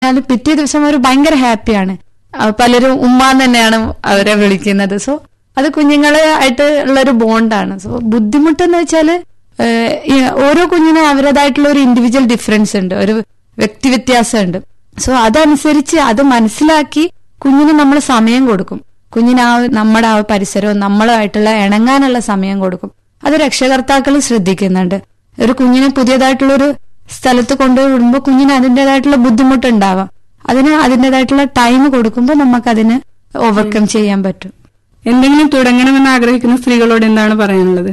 അത് പിറ്റേ ദിവസം അവർ ഭയങ്കര ഹാപ്പിയാണ് ആ, പലരും ഉമ്മ എന്ന് തന്നെയാണ് അവരെ വിളിക്കുന്നത് സോ അത് കുഞ്ഞുങ്ങളെ ആയിട്ട് ഉള്ള ഒരു ബോണ്ടാണ് സോ ബുദ്ധിമുട്ടെന്ന് വെച്ചാല് ഏഹ്, ഈ ഓരോ കുഞ്ഞിനും അവരുടേതായിട്ടുള്ള ഒരു ഇൻഡിവിജ്വൽ ഡിഫറൻസ് ഉണ്ട് ഒരു വ്യക്തി വ്യത്യാസമുണ്ട് സോ അതനുസരിച്ച് അത് മനസ്സിലാക്കി കുഞ്ഞിന് നമ്മൾ സമയം കൊടുക്കും കുഞ്ഞിന് ആ നമ്മുടെ ആ പരിസരവും നമ്മളുമായിട്ടുള്ള ഇണങ്ങാനുള്ള സമയം കൊടുക്കും അത് രക്ഷകർത്താക്കൾ ശ്രദ്ധിക്കുന്നുണ്ട് ഒരു കുഞ്ഞിനെ പുതിയതായിട്ടുള്ള ഒരു സ്ഥലത്ത് കൊണ്ടുവിടുമ്പോൾ കുഞ്ഞിന് അതിൻ്റെതായിട്ടുള്ള ബുദ്ധിമുട്ടുണ്ടാവാം അതിന് അതിൻ്റെതായിട്ടുള്ള ടൈം കൊടുക്കുമ്പോൾ നമുക്ക് അതിന് ഓവർകം ചെയ്യാൻ പറ്റും എന്തെങ്കിലും തുടങ്ങണമെന്ന് ആഗ്രഹിക്കുന്ന സ്ത്രീകളോട് എന്താണ് പറയാനുള്ളത്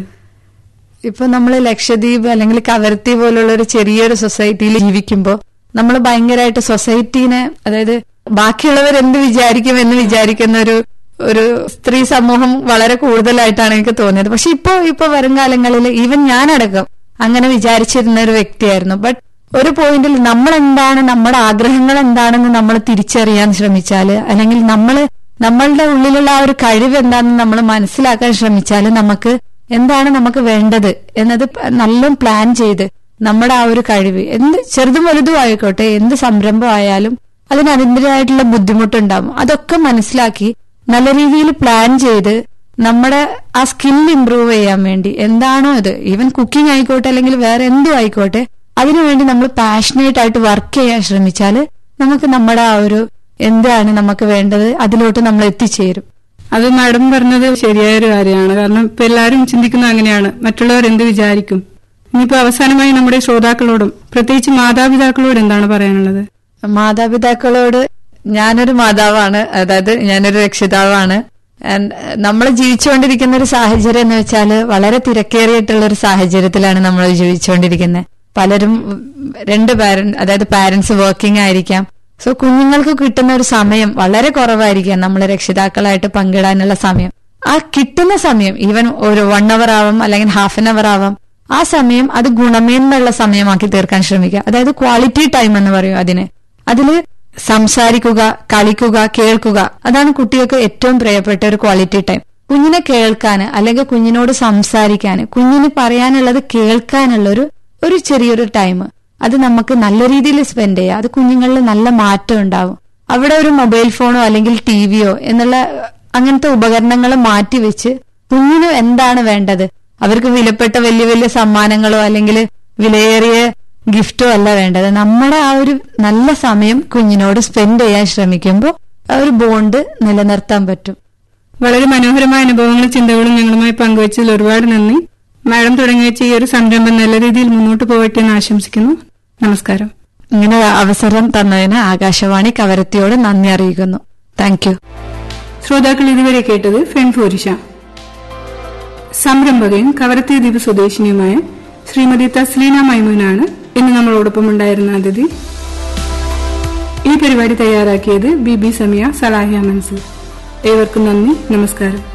ഇപ്പൊ നമ്മൾ ലക്ഷദ്വീപ് അല്ലെങ്കിൽ കവരത്തി പോലുള്ള ഒരു ചെറിയൊരു സൊസൈറ്റിയിൽ ജീവിക്കുമ്പോൾ നമ്മൾ ഭയങ്കരമായിട്ട് സൊസൈറ്റീനെ അതായത് ബാക്കിയുള്ളവർ എന്ത് വിചാരിക്കും എന്ന് വിചാരിക്കുന്ന ഒരു ഒരു സ്ത്രീ സമൂഹം വളരെ കൂടുതലായിട്ടാണ് എനിക്ക് തോന്നിയത് പക്ഷെ ഇപ്പോ ഇപ്പൊ വരും കാലങ്ങളിൽ ഈവൻ ഞാനടക്കം അങ്ങനെ വിചാരിച്ചിരുന്ന ഒരു വ്യക്തിയായിരുന്നു ബട്ട് ഒരു പോയിന്റിൽ നമ്മൾ എന്താണ് നമ്മുടെ ആഗ്രഹങ്ങൾ എന്താണെന്ന് നമ്മൾ തിരിച്ചറിയാൻ ശ്രമിച്ചാല് അല്ലെങ്കിൽ നമ്മൾ നമ്മളുടെ ഉള്ളിലുള്ള ആ ഒരു കഴിവ് എന്താണെന്ന് നമ്മൾ മനസ്സിലാക്കാൻ ശ്രമിച്ചാല് നമുക്ക് എന്താണ് നമുക്ക് വേണ്ടത് എന്നത് നല്ല പ്ലാൻ ചെയ്ത് നമ്മുടെ ആ ഒരു കഴിവ് എന്ത് ചെറുതും വലുതും ആയിക്കോട്ടെ എന്ത് സംരംഭം ആയാലും അതിന് അതിൻ്റെതായിട്ടുള്ള ബുദ്ധിമുട്ടുണ്ടാവും അതൊക്കെ മനസ്സിലാക്കി നല്ല രീതിയിൽ പ്ലാൻ ചെയ്ത് നമ്മുടെ ആ സ്കിൽ ഇംപ്രൂവ് ചെയ്യാൻ വേണ്ടി എന്താണോ ഇത് ഈവൻ കുക്കിംഗ് ആയിക്കോട്ടെ അല്ലെങ്കിൽ വേറെ എന്തും ആയിക്കോട്ടെ അതിനുവേണ്ടി നമ്മൾ പാഷനേറ്റ് ആയിട്ട് വർക്ക് ചെയ്യാൻ ശ്രമിച്ചാൽ നമുക്ക് നമ്മുടെ ആ ഒരു എന്താണ് നമുക്ക് വേണ്ടത് അതിലോട്ട് നമ്മൾ എത്തിച്ചേരും അത് മാഡം പറഞ്ഞത് ശരിയായ ഒരു കാര്യമാണ് കാരണം ഇപ്പൊ എല്ലാവരും ചിന്തിക്കുന്നത് അങ്ങനെയാണ് മറ്റുള്ളവർ എന്ത് വിചാരിക്കും ഇനിയിപ്പോ അവസാനമായി നമ്മുടെ ശ്രോതാക്കളോടും പ്രത്യേകിച്ച് മാതാപിതാക്കളോട് എന്താണ് പറയാനുള്ളത് മാതാപിതാക്കളോട് ഞാനൊരു മാതാവാണ് അതായത് ഞാനൊരു രക്ഷിതാവാണ് നമ്മൾ ജീവിച്ചുകൊണ്ടിരിക്കുന്ന ഒരു സാഹചര്യം എന്ന് വെച്ചാല് വളരെ തിരക്കേറിയിട്ടുള്ള ഒരു സാഹചര്യത്തിലാണ് നമ്മൾ ജീവിച്ചുകൊണ്ടിരിക്കുന്നത് പലരും രണ്ട് പാരന്റ് അതായത് പാരന്റ്സ് വർക്കിംഗ് ആയിരിക്കാം സോ കുഞ്ഞുങ്ങൾക്ക് കിട്ടുന്ന ഒരു സമയം വളരെ കുറവായിരിക്കാം നമ്മൾ രക്ഷിതാക്കളായിട്ട് പങ്കിടാനുള്ള സമയം ആ കിട്ടുന്ന സമയം ഈവൻ ഒരു വൺ അവർ ആവാം അല്ലെങ്കിൽ ഹാഫ് ആൻ അവർ ആവാം ആ സമയം അത് ഗുണമേന്മയുള്ള സമയമാക്കി തീർക്കാൻ ശ്രമിക്കുക അതായത് ക്വാളിറ്റി ടൈം എന്ന് പറയും അതിന് അതില് സംസാരിക്കുക കളിക്കുക കേൾക്കുക അതാണ് കുട്ടികൾക്ക് ഏറ്റവും പ്രിയപ്പെട്ട ഒരു ക്വാളിറ്റി ടൈം കുഞ്ഞിനെ കേൾക്കാന് അല്ലെങ്കിൽ കുഞ്ഞിനോട് സംസാരിക്കാന് കുഞ്ഞിന് പറയാനുള്ളത് കേൾക്കാനുള്ള ഒരു ഒരു ചെറിയൊരു ടൈം അത് നമുക്ക് നല്ല രീതിയിൽ സ്പെൻഡ് ചെയ്യുക അത് കുഞ്ഞുങ്ങളിൽ നല്ല മാറ്റം ഉണ്ടാവും അവിടെ ഒരു മൊബൈൽ ഫോണോ അല്ലെങ്കിൽ ടി വിയോ എന്നുള്ള അങ്ങനത്തെ ഉപകരണങ്ങൾ മാറ്റിവെച്ച് കുഞ്ഞിന് എന്താണ് വേണ്ടത് അവർക്ക് വിലപ്പെട്ട വലിയ വലിയ സമ്മാനങ്ങളോ അല്ലെങ്കിൽ വിലയേറിയ ഗിഫ്റ്റോ അല്ല വേണ്ടത് നമ്മുടെ ആ ഒരു നല്ല സമയം കുഞ്ഞിനോട് സ്പെൻഡ് ചെയ്യാൻ ശ്രമിക്കുമ്പോൾ ആ ഒരു ബോണ്ട് നിലനിർത്താൻ പറ്റും വളരെ മനോഹരമായ അനുഭവങ്ങളും ചിന്തകളും ഞങ്ങളുമായി പങ്കുവച്ചതിൽ ഒരുപാട് നന്ദി മാഡം തുടങ്ങി വെച്ച ഈ ഒരു സംരംഭം നല്ല രീതിയിൽ മുന്നോട്ട് പോകട്ടെ എന്ന് ആശംസിക്കുന്നു നമസ്കാരം ഇങ്ങനെ അവസരം തന്നതിന് ആകാശവാണി കവരത്തിയോട് നന്ദി അറിയിക്കുന്നു താങ്ക് യു ശ്രോതാക്കൾ ഇതുവരെ കേട്ടത് ഫെൺഫോരിഷ സംരംഭകയും കവരത്തി ദ്വീപ് സ്വദേശിനിയുമായ ശ്രീമതി തസ്ലീന മൈമൂനാണ് ഇന്ന് നമ്മളോടൊപ്പം ഉണ്ടായിരുന്ന അതിഥി ഈ പരിപാടി തയ്യാറാക്കിയത് ബി ബി സമിയ സലാഹിയ മൻസൂർ ഏവർക്കും നന്ദി നമസ്കാരം